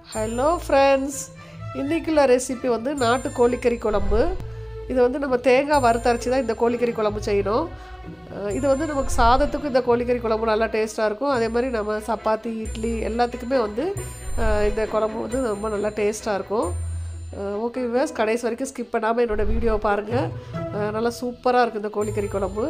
hello friends இன்றைக்குள்ள recipe வந்து நாட்டு கோழிக்கறி குழம்பு இது வந்து நம்ம தேங்காய் வறுத்தரைச்சி தான் இந்த கோழிக்கறி குழம்பு செய்யணும் அஹ் இது வந்து நமக்கு சாதத்துக்கும் இந்த கோழிக்கறி குழம்பு நல்லா டேஸ்ட்டாக இருக்கும் அதே மாதிரி நம்ம சப்பாத்தி இட்லி எல்லாத்துக்குமே வந்து அஹ் இந்த குழம்பு வந்து ரொம்ப நல்லா டேஸ்ட்டாக இருக்கும் ஓகே விவர்ஸ் கடைசி வரைக்கும் ஸ்கிப் பண்ணாமல் என்னோடய வீடியோவை பாருங்கள் அஹ் நல்லா சூப்பராக இருக்குது இந்த கோழிக்கறி குழம்பு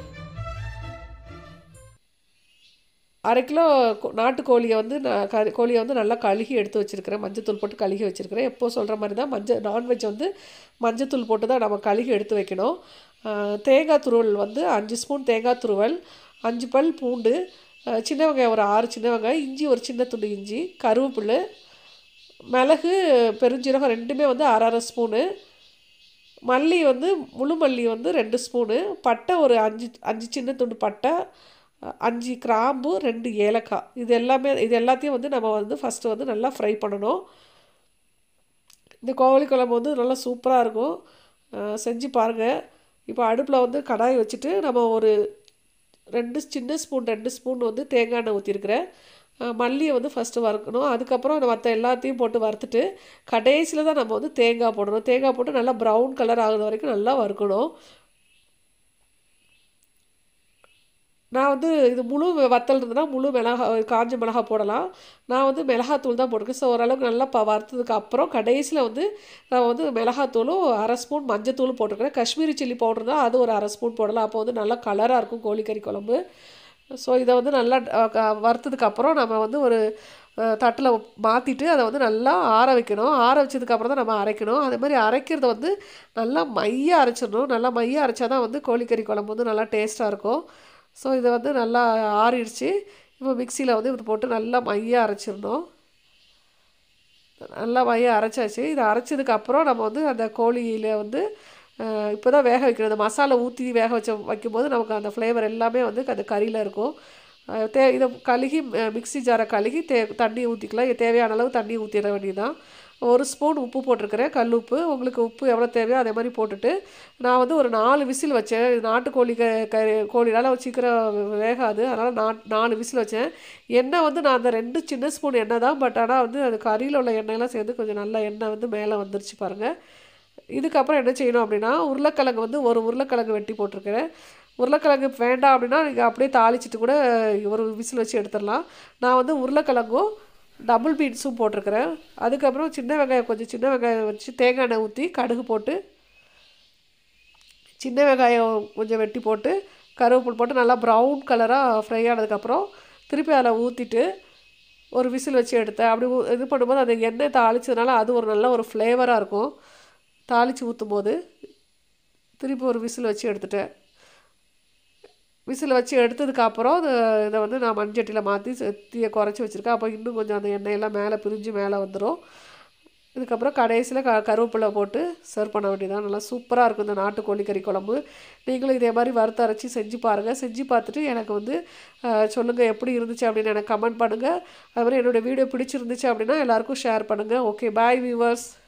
அரை கிலோ கோ- நாட்டுக்கோழியை வந்து நான் க கோழியை வந்து நல்லா கழுகி எடுத்து வச்சுருக்கிறேன் மஞ்சத்தூள் போட்டு கழுகி வச்சுருக்கிறேன் எப்போ சொல்கிற மாதிரி தான் மஞ்சள் நான்வெஜ் வந்து மஞ்சத்தூள் போட்டு தான் நம்ம கழுகி எடுத்து வைக்கணும் ஆஹ் தேங்காய் துருவல் வந்து அஞ்சு ஸ்பூன் தேங்காய் துருவல் அஞ்சு பல் பூண்டு ஆஹ் சின்ன வெங்காயம் ஒரு ஆறு சின்ன வெங்காயம் இஞ்சி ஒரு சின்ன துண்டு இஞ்சி கருவேப்பிலை மிளகு பெருஞ்சீரகம் ரெண்டுமே வந்து அரை அரை ஸ்பூனு மல்லி வந்து முழு மல்லி வந்து ரெண்டு ஸ்பூனு பட்டை ஒரு அஞ்சு அஞ்சு சின்ன துண்டு பட்டை அஹ் அஞ்சு கிராம்பு ரெண்டு ஏலக்காய் இது எல்லாமே இது எல்லாத்தையும் வந்து நம்ம வந்து ஃபஸ்ட்டு வந்து நல்லா ஃப்ரை பண்ணணும் இந்த கோழி குழம்பு வந்து நல்லா சூப்பராக இருக்கும் அஹ் செஞ்சு பாருங்கள் இப்போ அடுப்பில் வந்து கடாய் வச்சுட்டு நம்ம ஒரு ரெண்டு சின்ன ஸ்பூன் ரெண்டு ஸ்பூன் வந்து தேங்காய் எண்ணெய் ஊற்றிருக்கிறேன் மல்லியை வந்து ஃபஸ்ட்டு வறுக்கணும் அதுக்கப்புறம் மற்ற எல்லாத்தையும் போட்டு வறுத்துட்டு கடைசியில் தான் நம்ம வந்து தேங்காய் போடணும் தேங்காய் போட்டு நல்லா ப்ரௌன் கலர் ஆகுற வரைக்கும் நல்லா வறுக்கணும் நான் வந்து இது முழு வத்தல் இருந்ததுன்னா முழு மிளகா காஞ்ச மிளகா போடலாம் நான் வந்து மிளகாத்தூள் தான் போட்டிருக்கேன் ஸோ ஓரளவுக்கு நல்லா ப வறுத்ததுக்கு அப்புறம் கடைசியில் வந்து நான் வந்து மிளகாத்தூளும் அரை ஸ்பூன் மஞ்சத்தூளும் போட்டிருக்கிறேன் காஷ்மீரி சில்லி பவுடர் தான் அது ஒரு அரை ஸ்பூன் போடலாம் அப்போ வந்து நல்லா கலராக இருக்கும் கோழிக்கறி குழம்பு ஸோ இதை வந்து நல்லா அஹ், க- வறுத்ததுக்கு அப்புறம் நம்ம வந்து ஒரு தட்டில் மாற்றிட்டு அதை வந்து நல்லா ஆற வைக்கணும் ஆற வச்சதுக்கப்புறம் தான் நம்ம அரைக்கணும் அதே மாதிரி அரைக்கிறத வந்து நல்லா மைய அரைச்சிடணும் நல்லா மைய அரைச்சா தான் வந்து கோழிக்கறி குழம்பு வந்து நல்லா டேஸ்ட்டாக இருக்கும் ஸோ இதை வந்து நல்லா ஆறிடுச்சு இப்போ மிக்சியில் வந்து இது போட்டு நல்லா மைய அரைச்சிடணும் நல்லா மைய அரைச்சாச்சு இதை அரைச்சதுக்கு அப்புறம் நம்ம வந்து அந்த கோழியில் வந்து இப்போ தான் வேக வைக்கணும் அந்த மசாலா ஊற்றி வேக வச்ச வைக்கும்போது நமக்கு அந்த ஃப்ளேவர் எல்லாமே வந்து அந்த கறியில் இருக்கும் அஹ் தே இதை கழுகி அஹ் மிக்ஸி ஜாரை கழுகி தே தண்ணி ஊற்றிக்கலாம் இது தேவையான அளவு தண்ணி ஊற்றிட வேண்டியதுதான் ஒரு ஸ்பூன் உப்பு போட்டிருக்கிறேன் கல் உப்பு உங்களுக்கு உப்பு எவ்வளோ தேவையோ அதே மாதிரி போட்டுட்டு நான் வந்து ஒரு நாலு விசில் வச்சேன் இது நாட்டுக்கோழி க கறி கோழினால சீக்கிரம் வேகாது அதனால் நான் நாலு விசில் வச்சேன் எண்ணெய் வந்து நான் அந்த ரெண்டு சின்ன ஸ்பூன் எண்ணெய் தான் பட் ஆனால் வந்து அது கறியில் உள்ள எண்ணெயெல்லாம் சேர்ந்து கொஞ்சம் நல்ல எண்ணெய் வந்து மேலே வந்துருச்சு பாருங்கள் இதுக்கப்புறம் என்ன செய்யணும் அப்படின்னா உருளைக்கிழங்கு வந்து ஒரு உருளைக்கிழங்கு வெட்டி போட்டிருக்கிறேன் உருளைக்கிழங்கு வேண்டாம் அப்படின்னா நீங்கள் அப்படியே தாளிச்சிட்டு கூட ஒரு விசில் வச்சு எடுத்துடலாம் நான் வந்து உருளைக்கிழங்கும் டபுள் பீன்ஸும் போட்டிருக்கிறேன் அதுக்கப்புறம் சின்ன வெங்காயம் கொஞ்சம் சின்ன வெங்காயம் வச்சு தேங்காய் எண்ணெய் ஊற்றி கடுகு போட்டு சின்ன வெங்காயம் கொஞ்சம் வெட்டி போட்டு கருவேப்பிலை போட்டு நல்லா ப்ரௌன் கலராக ஃப்ரை ஆனதுக்கப்புறம் திருப்பி அதில் ஊற்றிட்டு ஒரு விசில் வச்சு எடுத்தேன் அப்படி ஊ- இது பண்ணும்போது அந்த எண்ணெய் தாளிச்சதுனால அது ஒரு நல்ல ஒரு ஃப்ளேவராக இருக்கும் தாளித்து ஊற்றும் போது திருப்பி ஒரு விசில் வச்சு எடுத்துட்டேன் விசில் வச்சு எடுத்ததுக்கப்புறம் இதை வந்து நான் மண்சட்டியில் மாற்றி தீயை குறைச்சி வச்சுருக்கேன் அப்போ இன்னும் கொஞ்சம் அந்த எண்ணெயெல்லாம் மேலே பிரிஞ்சு மேலே வந்துடும் இதுக்கப்புறம் கடைசியில் க கருவேப்பிலை போட்டு சர்வ் பண்ண வேண்டியதான் நல்லா சூப்பராக இருக்கும் இந்த நாட்டு கோழிக்கறி குழம்பு நீங்களும் இதே மாதிரி வறுத்து அரைச்சி செஞ்சு பாருங்கள் செஞ்சு பார்த்துட்டு எனக்கு வந்து சொல்லுங்கள் எப்படி இருந்துச்சு அப்படின்னு எனக்கு கமெண்ட் பண்ணுங்கள் அது மாதிரி என்னோடய வீடியோ பிடிச்சிருந்துச்சு அப்படின்னா எல்லாருக்கும் ஷேர் பண்ணுங்கள் ஓகே பாய் வியூவர்ஸ்